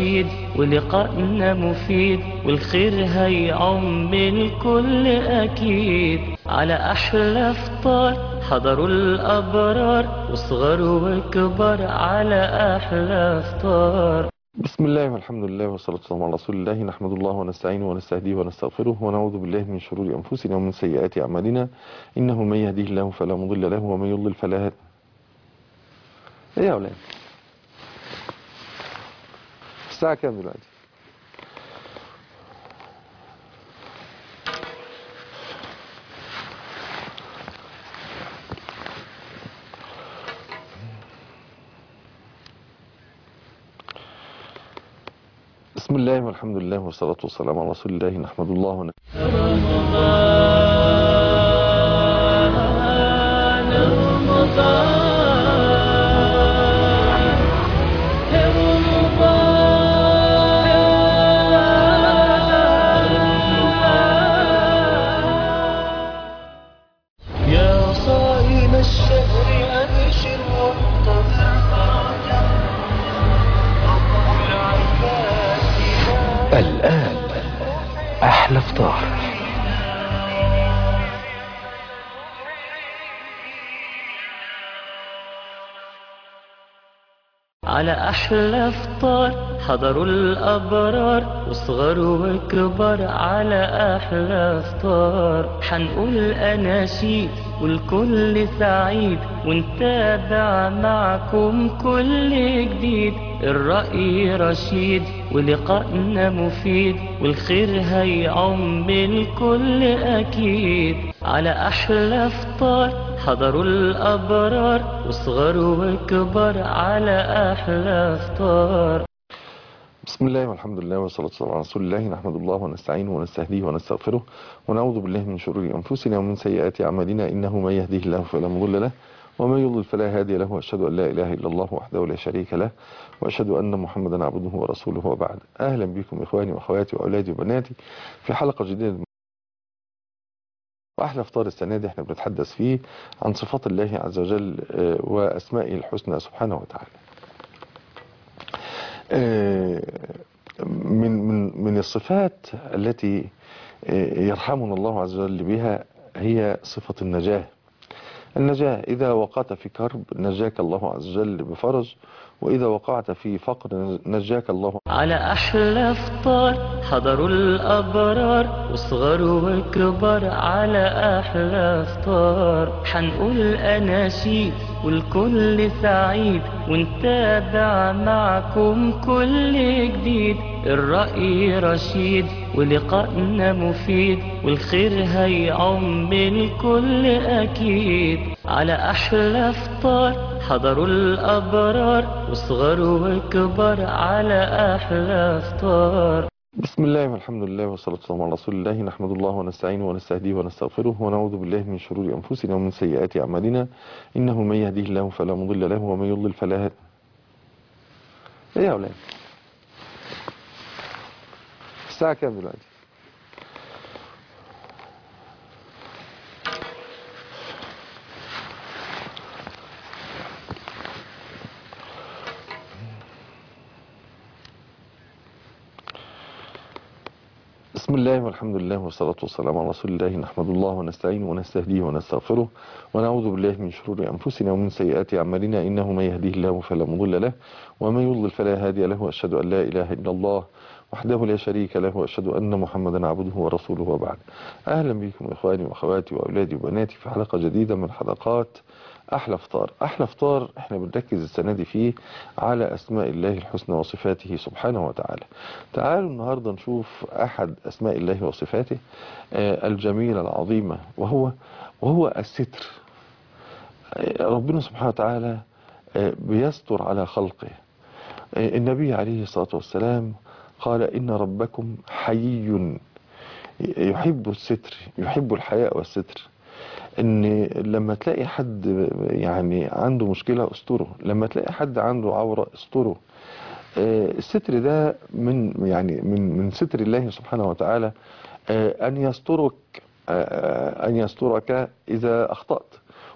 رشيد ولقائنا مفيد والخير هيعم الكل أكيد على أحلى فطار حضروا الأبرار وصغر وكبر على أحلى فطار بسم الله والحمد لله والصلاة والسلام على رسول الله نحمد الله ونستعينه ونستهديه ونستغفره ونعوذ بالله من شرور أنفسنا ومن سيئات أعمالنا إنه من يهديه الله فلا مضل له ومن يضلل فلا هادي إيه يا أولاد الساعة كام دلوقتي بسم الله والحمد لله والصلاة والسلام على رسول الله نحمد الله ون... يا صائم الشهر أبشر وانتظر فرجا رب العباد الآن أحلى فطار على أحلى فطار حضروا الأبرار وصغر وكبر على أحلى فطار حنقول أناشيد والكل سعيد ونتابع معكم كل جديد الرأي رشيد ولقائنا مفيد والخير هيعم الكل أكيد على أحلى فطار حضروا الأبرار وصغر وكبر على أحلى فطار بسم الله والحمد لله والصلاة والسلام على رسول الله نحمد الله ونستعينه ونستهديه ونستغفره ونعوذ بالله من شرور أنفسنا ومن سيئات أعمالنا إنه من يهديه الله فلا مضل له ومن يضلل فلا هادي له وأشهد أن لا إله إلا الله وحده لا شريك له وأشهد أن محمدا عبده ورسوله وبعد أهلا بكم إخواني وأخواتي وأولادي وبناتي في حلقة جديدة وأحلى فطار السنة دي احنا بنتحدث فيه عن صفات الله عز وجل آه، وأسمائه الحسنى سبحانه وتعالى آه، من من من الصفات التي آه، يرحمنا الله عز وجل بها هي صفة النجاة النجاة إذا وقعت في كرب نجاك الله عز وجل بفرج وإذا وقعت في فقر نجاك الله على أحلى فطار حضروا الأبرار وصغر وكبر على أحلى فطار حنقول أناشيد والكل سعيد ونتابع معكم كل جديد الرأي رشيد ولقائنا مفيد والخير هيعم الكل أكيد على أحلى فطار حضروا الأبرار وصغر وكبر على أحلى فطار بسم الله والحمد لله والصلاة والسلام على رسول الله نحمد الله ونستعينه ونستهديه ونستغفره ونعوذ بالله من شرور أنفسنا ومن سيئات أعمالنا إنه من يهديه الله فلا مضل له ومن يضلل فلا هادي إيه يا أولاد الساعة كام دلوقتي بسم الله والحمد لله والصلاة والسلام على رسول الله نحمد الله ونستعينه ونستهديه ونستغفره ونعوذ بالله من شرور أنفسنا ومن سيئات أعمالنا إنه من يهديه الله فلا مضل له ومن يضلل فلا هادي له وأشهد أن لا إله إلا الله وحده لا شريك له وأشهد أن محمدا عبده ورسوله وبعد أهلا بكم إخواني وأخواتي وأولادي وبناتي في حلقة جديدة من حلقات أحلى فطار أحلى فطار احنا بنركز السنة دي فيه على أسماء الله الحسنى وصفاته سبحانه وتعالى تعالوا النهاردة نشوف أحد أسماء الله وصفاته آه، الجميلة العظيمة وهو وهو الستر آه، ربنا سبحانه وتعالى آه، بيستر على خلقه آه، النبي عليه الصلاة والسلام قال إن ربكم حيي يحب الستر يحب الحياء والستر ان لما تلاقي حد يعني عنده مشكلة استره لما تلاقي حد عنده عورة استره آه، الستر ده من يعني من من ستر الله سبحانه وتعالى آه، ان يسترك آه، ان يسترك اذا اخطأت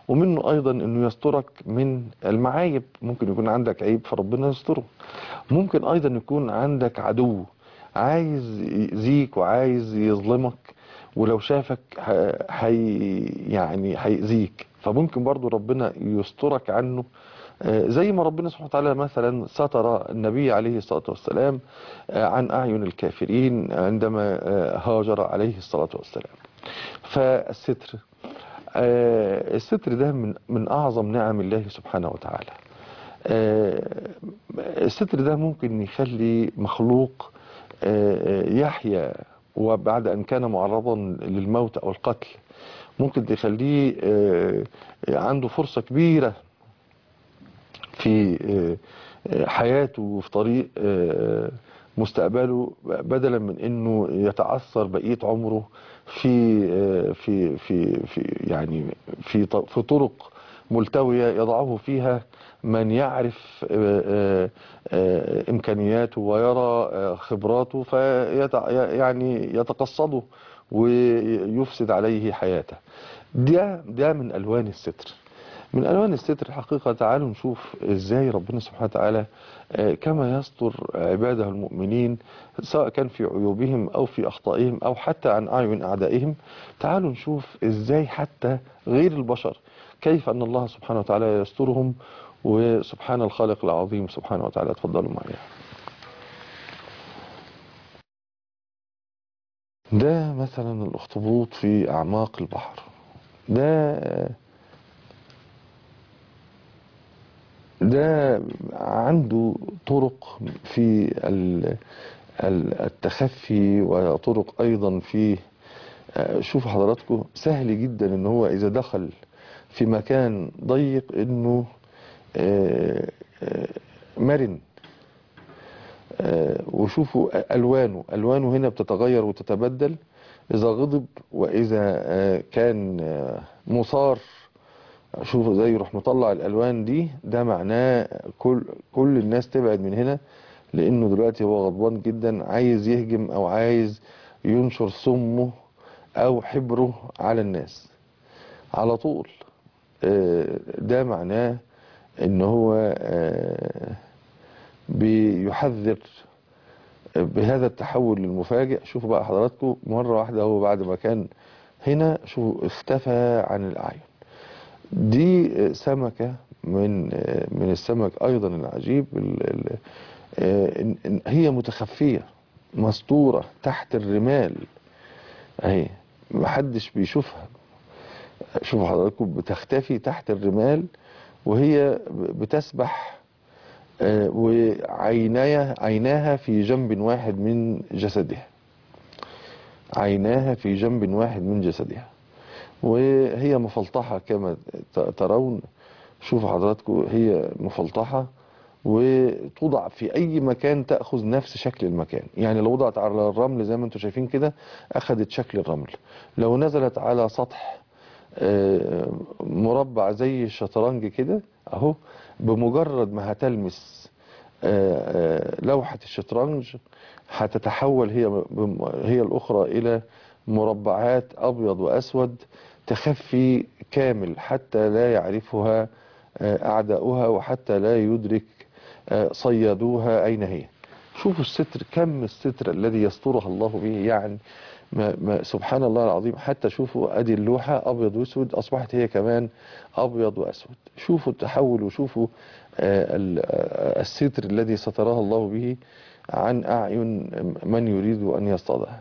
ومنه ايضا انه يسترك من المعايب ممكن يكون عندك عيب فربنا يستره ممكن ايضا يكون عندك عدو عايز يأذيك وعايز يظلمك ولو شافك ه- هي يعني هيأذيك فممكن برضو ربنا يسترك عنه آه، زي ما ربنا سبحانه وتعالى مثلا ستر النبي عليه الصلاة والسلام آه، عن أعين الكافرين عندما آه، هاجر عليه الصلاة والسلام فالستر آه، الستر ده من من أعظم نعم الله سبحانه وتعالى آه، الستر ده ممكن يخلي مخلوق آه، يحيا وبعد أن كان معرضا للموت أو القتل ممكن تخليه آه، عنده فرصة كبيرة في آه، آه، حياته وفي طريق آه، مستقبله بدلا من انه يتعثر بقيه عمره في آه، في في في يعني في ط- في طرق ملتويه يضعه فيها من يعرف آه، آه، آه، امكانياته ويرى آه، خبراته فيت يعني يتقصده ويفسد عليه حياته ده ده من الوان الستر من الوان الستر الحقيقه تعالوا نشوف ازاي ربنا سبحانه وتعالى آه، كما يستر عباده المؤمنين سواء كان في عيوبهم او في اخطائهم او حتى عن اعين اعدائهم تعالوا نشوف ازاي حتى غير البشر كيف ان الله سبحانه وتعالى يسترهم وسبحان الخالق العظيم سبحانه وتعالى اتفضلوا معي ده مثلا الاخطبوط في اعماق البحر ده ده عنده طرق في ال- ال- التخفي وطرق ايضا في آه، شوفوا حضراتكم سهل جدا ان هو اذا دخل في مكان ضيق انه آه، آه، مرن آه، وشوفوا الوانه الوانه هنا بتتغير وتتبدل اذا غضب واذا آه، كان آه، مثار شوفوا زي يروح مطلع الالوان دي ده معناه كل كل الناس تبعد من هنا لانه دلوقتي هو غضبان جدا عايز يهجم او عايز ينشر سمه او حبره على الناس على طول آه، ده معناه ان هو آه، بيحذر بهذا التحول المفاجئ شوفوا بقى حضراتكم مرة واحدة هو بعد ما كان هنا شوفوا اختفى عن الأعين دي سمكة من من السمك أيضا العجيب ال- ال- إن- إن هي متخفية مستورة تحت الرمال أهي محدش بيشوفها شوفوا حضراتكم بتختفي تحت الرمال وهي بتسبح آه، وعيناها عيناها في جنب واحد من جسدها عيناها في جنب واحد من جسدها وهي مفلطحة كما ت- ترون شوفوا حضراتكم هي مفلطحة وتوضع في أي مكان تأخذ نفس شكل المكان يعني لو وضعت على الرمل زي ما انتم شايفين كده أخذت شكل الرمل لو نزلت على سطح آه، مربع زي الشطرنج كده اهو بمجرد ما هتلمس آه، آه، لوحة الشطرنج هتتحول هي بم- هي الأخرى إلى مربعات أبيض وأسود تخفي كامل حتى لا يعرفها آه، أعداؤها وحتى لا يدرك آه، صيادوها أين هي شوفوا الستر كم الستر الذي يسترها الله به يعني ما ما سبحان الله العظيم حتى شوفوا ادي اللوحة ابيض واسود اصبحت هي كمان ابيض واسود شوفوا التحول وشوفوا آه، ال- آه، الستر الذي سترها الله به عن اعين من يريد ان يصطادها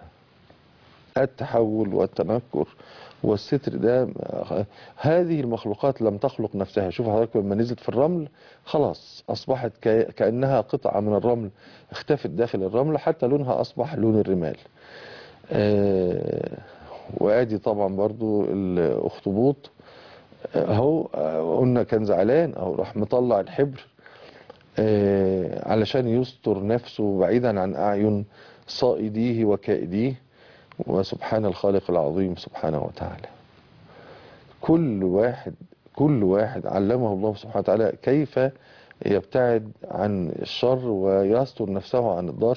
التحول والتنكر والستر ده آه، هذه المخلوقات لم تخلق نفسها شوف حضرتك لما نزلت في الرمل خلاص أصبحت كا- كأنها قطعة من الرمل اختفت داخل الرمل حتى لونها أصبح لون الرمال آه، وادي طبعا برضو الاخطبوط آه، اهو آه، قلنا كان زعلان اهو راح مطلع الحبر آه، علشان يستر نفسه بعيدا عن اعين صائديه وكائديه وسبحان الخالق العظيم سبحانه وتعالى كل واحد كل واحد علمه الله سبحانه وتعالى كيف يبتعد عن الشر ويستر نفسه عن الضر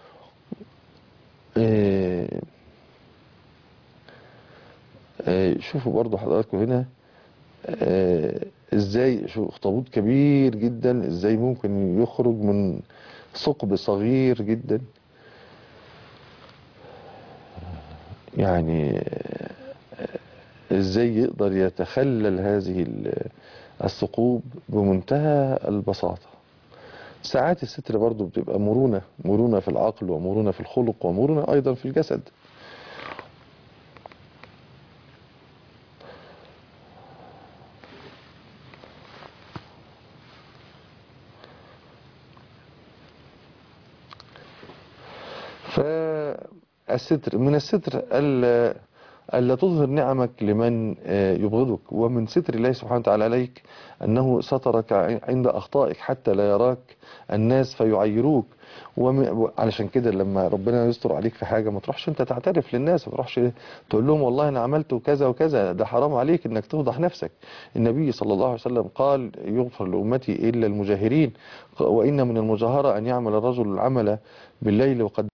آه، آه، شوفوا برضو حضراتكم هنا آه، ازاي شو اخطبوط كبير جدا ازاي ممكن يخرج من ثقب صغير جدا يعني آه، ازاي يقدر يتخلل هذه ال- الثقوب بمنتهى البساطة ساعات الستر برضو بتبقى مرونة مرونة في العقل ومرونة في الخلق ومرونة أيضا في الجسد فالستر من الستر ألا ألا تظهر نعمك لمن آه، يبغضك ومن ستر الله سبحانه وتعالى عليك أنه سترك عند أخطائك حتى لا يراك الناس فيعيروك وم- علشان كده لما ربنا يستر عليك في حاجة ما تروحش انت تعترف للناس ما تروحش تقول لهم والله انا عملت كذا وكذا ده حرام عليك انك تفضح نفسك النبي صلى الله عليه وسلم قال يغفر لأمتي إلا المجاهرين وإن من المجاهرة أن يعمل الرجل العمل بالليل وقد